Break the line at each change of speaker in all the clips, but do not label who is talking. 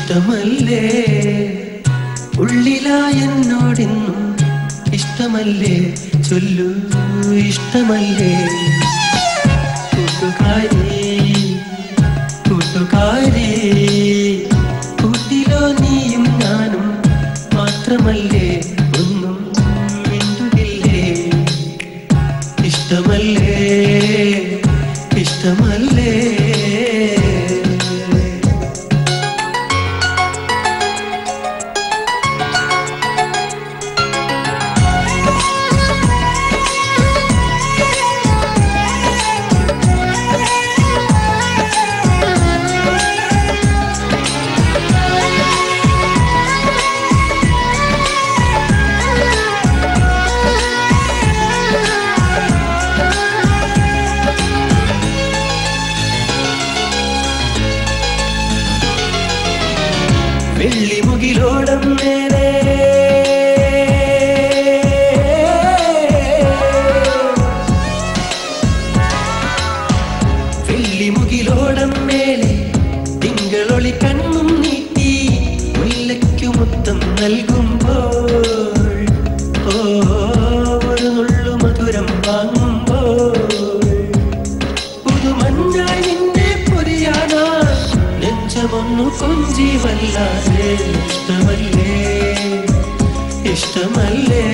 ഇഷ്ടമല്ലേ ഉള്ളിലാ എന്നോടിന്നും ഇഷ്ടമല്ലേ ചൊല്ലു ഇഷ്ടമല്ലേ കൂട്ടുകാരി കൂട്ടുകാരി കൂട്ടിലോ നീയും ഞാനും മാത്രമല്ലേ ഒന്നും മിണ്ടുകില്ലേ ഇഷ്ടമല്ലേ ഇഷ്ടമല്ലേ വെള്ളിമുകിലോടം നേരെ വെള്ളിമുകിലോടം മേലെ തിങ്കളൊളി കണ്ണും നീട്ടി മുല്ലയ്ക്കു മുത്തം നൽകുമ്പോൾ ഓ ഒരു നുള്ളു മധുരം വാങ്ങുമ്പോൾ പുതുമഞ്ഞായി നിന്നെ പൊരിയാനാ നെഞ്ചമൊന്നു കൊഞ്ചി വല്ലാതെ ഇഷ്ടമല്ലേ ഇഷ്ടമല്ലേ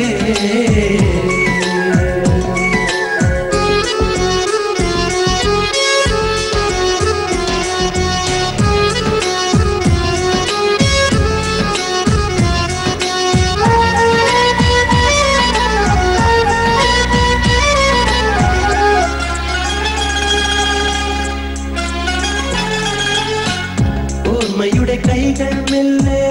ഓർമ്മയുടെ കൈകൾ മെല്ലെ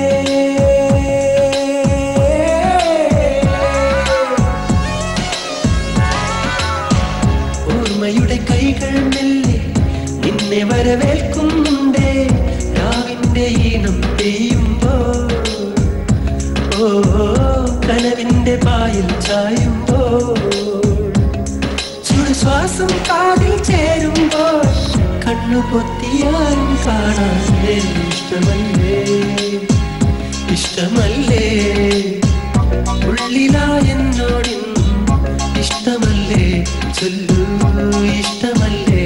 ഓർമ്മയുടെ കൈകൾ മെല്ലെ നിന്നെ വരവേൽക്കുന്നുണ്ടേ രാവിന്റെ ഈണം പെയ്യുമ്പോൾ ഓ കനവിന്റെ പായിൽ ചായുമ്പോൾ ചുടുശ്വാസം കാതിൽ ചേരുമ്പോൾ കണ്ണു പൊത്തിയാലും കാണാതെ ഇഷ്ടമല്ലേ ഇഷ്ടമല്ലേ ഉള്ളിലാ എന്നോടിന്നും ഇഷ്ടമല്ലേ ചൊല്ലൂ ഇഷ്ടമല്ലേ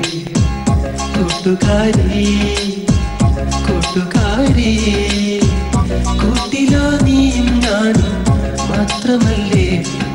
കൂട്ടുകാരി കൂട്ടുകാരി കൂട്ടിലോ നീയും ഞാനും മാത്രമല്ലേ